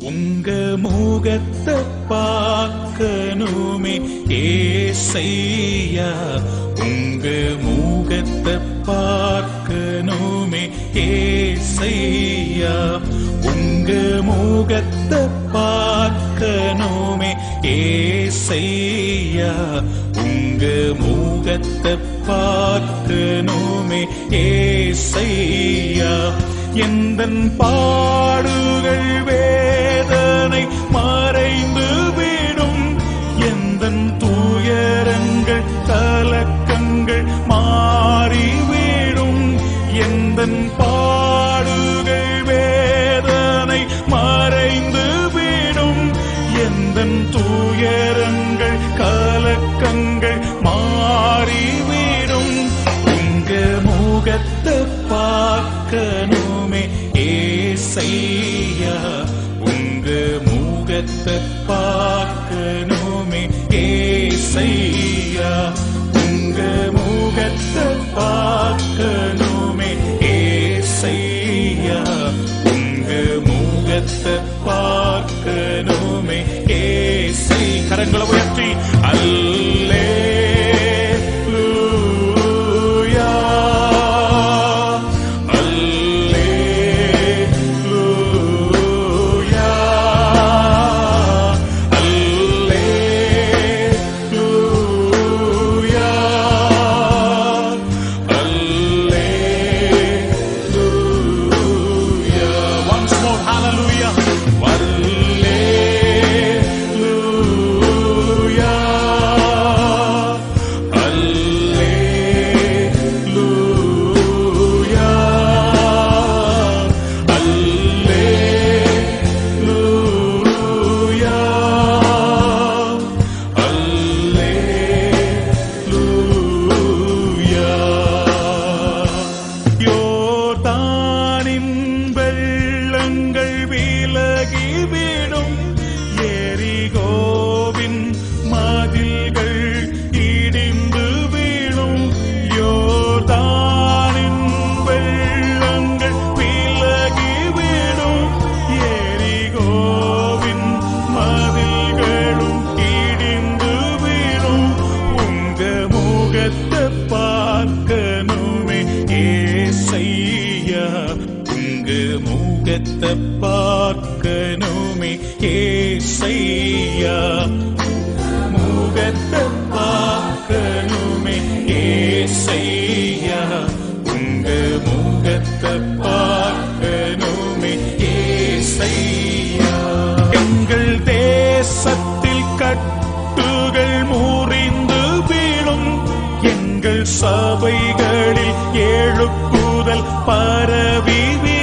உங்க முகத்தை பார்க்கணுமே ஏசையா உங்க முகத்தை பார்க்கணுமே ஏசையா உங்க முகத்தை பார்க்கணுமே ஏசையா உங்க முகத்தை பார்க்கணுமே ஏசையா எந்தன் பாடுகள் வேதனை மறைந்து விடும் எந்தன் துயரங்கள் கலக்கங்கள் மாறிவிடும் எந்தன் பாடுகள் வேதனை மறைந்து விடும் எந்தன் துயரங்கள் கலக்கங்கள் மாறிவிடும் உங்க முகத்தை பார்க்கணுமே ஏசையா உங்க முகத்தை பார்க்கணுமே ஏசையா உங்க முகத்தை பார்க்கணுமே ஏசையா உங்க முகத்தை பார்க்கணுமே ஏசை கரங்களை உயர்த்தி அல்லே Once more, hallelujah. Hallelujah. Hallelujah. Hallelujah. Hallelujah. யோர்தானின் வெள்ளங்கள் விலகிவிடும் எரிகோவின் மதில்கள் இடிந்து வீழும் யோர்தானின் வெள்ளங்கள் விலகிவிடும் எரிகோவின் மதில்களும் இடிந்து வீழும் உங்க முகத்தை பார்க்கணுமே ஏசையா உங்க முகத்தை பார்க்கணுமே ஏசையா முகத்தை பார்க்கணுமே ஏசையா உங்க முகத்தை பார்க்கணுமே ஏசையா எங்கள் தேசத்தில் கட்டுகள் முறிந்து வீழும் எங்கள் சபைகளில் எழுப்புதல் பரவி